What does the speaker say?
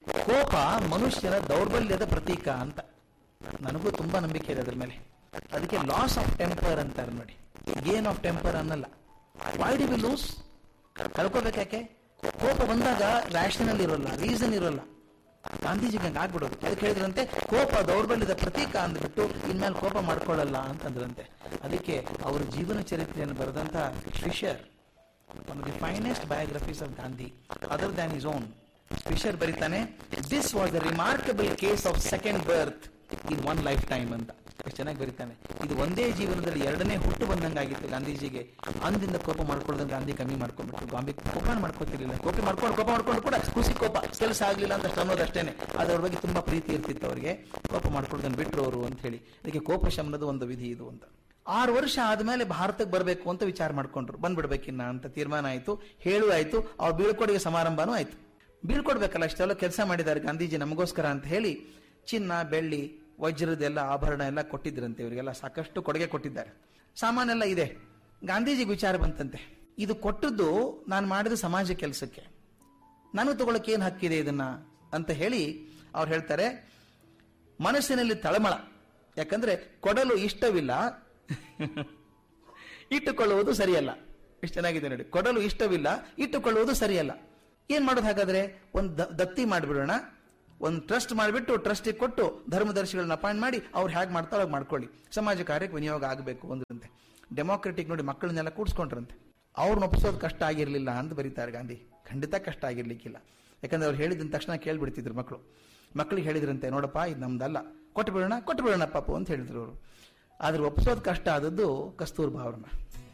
ಕೋಪ ಮನುಷ್ಯನ ದೌರ್ಬಲ್ಯದ ಪ್ರತೀಕ ಅಂತ ನನಗೂ ತುಂಬಾ ನಂಬಿಕೆ ಇದೆ ಅದ್ರ ಮೇಲೆ ಅದಕ್ಕೆ ಲಾಸ್ ಆಫ್ ಟೆಂಪರ್ ಅಂತಾರೆ ನೋಡಿ ಗೇನ್ ಆಫ್ ಟೆಂಪರ್ ಅನ್ನಲ್ಲ ವೈ ಡಿ ವಿ ಲೂಸ್ ಕಳ್ಕೋಬೇಕಾಕೆ ಕೋಪ ಬಂದಾಗ ರ್ಯಾಷನಲ್ ಇರೋಲ್ಲ ರೀಸನ್ ಇರೋಲ್ಲ ಗಾಂಧೀಜಿಗೆ ಹಂಗೆ ಆಗ್ಬಿಡೋದು ಅದಕ್ಕೆ ಹೇಳಿದ್ರಂತೆ ಕೋಪ ದೌರ್ಬಲ್ಯದ ಪ್ರತೀಕ ಅಂದ್ಬಿಟ್ಟು ಇನ್ಮೇಲೆ ಕೋಪ ಮಾಡ್ಕೊಳ್ಳಲ್ಲ ಅಂತಂದ್ರಂತೆ ಅದಕ್ಕೆ ಅವರ ಜೀವನ ಚರಿತ್ರೆಯನ್ನು ಬರೆದಂತ Fischer one the finest biographies of Gandhi other than his own Fischer ಬರೀತಾನೆ this was the remarkable case of second birth in one lifetime ಅಂತ ಎಷ್ಟು ಚೆನ್ನಾಗಿ ಬರೀತಾನೆ ಇದು ಒಂದೇ ಜೀವನದಲ್ಲಿ ಎರಡನೇ ಹುಟ್ಟು ಬಂದಂಗಾಗಿತ್ತು ಗಾಂಧೀಜಿಗೆ ಅಂದಿಂದ ಕೋಪ ಮಾಡ್ಕೊಳ್ಳೋದನ್ನ ಗಾಂಧಿ ಕಮ್ಮಿ ಮಾಡ್ಕೊಂಡ್ಬಿಟ್ಟು ಗಾಂಧಿ ಕೋಪ ಮಾಡ್ಕೋತಿರ್ಲಿಲ್ಲ ಕೋಪ ಮಾಡ್ಕೊಂಡು ಕೋಪ ಮಾಡ್ಕೊಂಡು ಕೂಡ ಖುಷಿ ಕೋಪ ಕೆಲಸ ಆಗ್ಲಿಲ್ಲ ಅಂತ ಅಷ್ಟು ಅನ್ನೋದಷ್ಟೇನೆ ಅದು ಅವ್ರ ಬಗ್ಗೆ ತುಂಬಾ ಪ್ರೀತಿ ಇರ್ತಿತ್ತು ಅವರಿಗೆ ಕೋಪ ಮಾಡ್ಕೊಳ್ಳೋದನ್ನ ಬಿಟ್ರು ಅವರು ಅಂತ ಹೇಳಿ ಅದಕ್ಕೆ ಕೋಪ ಶಮನದ ಒಂದು ವಿಧಿ ಇದು ಅಂತ ಆರು ವರ್ಷ ಆದ್ಮೇಲೆ ಭಾರತಕ್ಕೆ ಬರಬೇಕು ಅಂತ ವಿಚಾರ ಮಾಡ್ಕೊಂಡ್ರು ಬಂದ್ಬಿಡ್ಬೇಕಿನ್ನ ಅಂತ ತೀರ್ಮಾನ ಆಯ್ತು ಹೇಳು ಆಯ್ತು ಅವ್ರ ಬೀಳ್ಕೊಡುಗೆ ಸಮಾರಂಭನೂ ಆಯ್ತು ಬೀಳ್ಕೊಡ್ಬೇಕಲ್ಲ ಅಷ್ಟೆಲ್ಲ ಕೆಲಸ ಮಾಡಿದ್ದಾರೆ ಗಾಂಧೀಜಿ ನಮಗೋಸ್ಕರ ಅಂತ ಹೇಳಿ ಚಿನ್ನ ಬೆಳ್ಳಿ ವಜ್ರದೆಲ್ಲ ಆಭರಣ ಎಲ್ಲ ಕೊಟ್ಟಿದ್ರಂತೆ ಇವರಿಗೆಲ್ಲ ಸಾಕಷ್ಟು ಕೊಡುಗೆ ಕೊಟ್ಟಿದ್ದಾರೆ ಸಾಮಾನೆಲ್ಲ ಇದೆ ಗಾಂಧೀಜಿಗೆ ವಿಚಾರ ಬಂತಂತೆ ಇದು ಕೊಟ್ಟದ್ದು ನಾನು ಮಾಡಿದ ಸಮಾಜ ಕೆಲಸಕ್ಕೆ ನಾನು ತಗೊಳಕ್ಕೆ ಏನು ಹಕ್ಕಿದೆ ಇದನ್ನ ಅಂತ ಹೇಳಿ ಅವ್ರು ಹೇಳ್ತಾರೆ ಮನಸ್ಸಿನಲ್ಲಿ ತಳಮಳ ಯಾಕಂದ್ರೆ ಕೊಡಲು ಇಷ್ಟವಿಲ್ಲ ಇಟ್ಟುಕೊಳ್ಳುವುದು ಸರಿಯಲ್ಲ ಎಷ್ಟು ಚೆನ್ನಾಗಿದೆ ನೋಡಿ ಕೊಡಲು ಇಷ್ಟವಿಲ್ಲ ಇಟ್ಟುಕೊಳ್ಳುವುದು ಸರಿಯಲ್ಲ ಏನ್ ಮಾಡೋದು ಹಾಗಾದ್ರೆ ಒಂದು ದ- ದತ್ತಿ ಮಾಡಿಬಿಡೋಣ ಒಂದು ಟ್ರಸ್ಟ್ ಮಾಡಿಬಿಟ್ಟು ಟ್ರಸ್ಟಿಗೆ ಕೊಟ್ಟು ಧರ್ಮದರ್ಶಿಗಳನ್ನ ಅಪಾಯಿಂಟ್ ಮಾಡಿ ಅವ್ರು ಹೇಗೆ ಮಾಡ್ತಾರೋ ಹಾಗೆ ಮಾಡ್ಕೊಳ್ಳಿ ಸಮಾಜ ಕಾರ್ಯಕ್ಕೆ ವಿನಿಯೋಗ ಆಗಬೇಕು ಅಂದ್ರಂತೆ ಡೆಮೋಕ್ರೆಟಿಕ್ ನೋಡಿ ಮಕ್ಕಳನ್ನೆಲ್ಲ ಕೂಡ್ಸ್ಕೊಂಡ್ರಂತೆ ಅವ್ರನ್ನ ಒಪ್ಪಿಸೋದು ಕಷ್ಟ ಆಗಿರ್ಲಿಲ್ಲ ಅಂತ ಬರೀತಾರೆ ಗಾಂಧಿ ಖಂಡಿತ ಕಷ್ಟ ಆಗಿರ್ಲಿಕ್ಕಿಲ್ಲ ಯಾಕಂದ್ರೆ ಅವ್ರು ಹೇಳಿದ ತಕ್ಷಣ ಕೇಳ್ಬಿಡ್ತಿದ್ರು ಮಕ್ಕಳು ಮಕ್ಕಳಿಗೆ ಹೇಳಿದ್ರಂತೆ ನೋಡಪ್ಪ ಇದು ನಮ್ದಲ್ಲ ಕೊಟ್ಟು ಬಿಡೋಣ ಕೊಟ್ಟು ಬಿಡೋಣ ಪಾಪು ಅಂತ ಹೇಳಿದ್ರು ಅವರು ಆದ್ರೆ ಒಪ್ಪಿಸೋದು ಕಷ್ಟ ಆದದ್ದು ಕಸ್ತೂರ್ಬಾ ಅವ್ರನ್ನ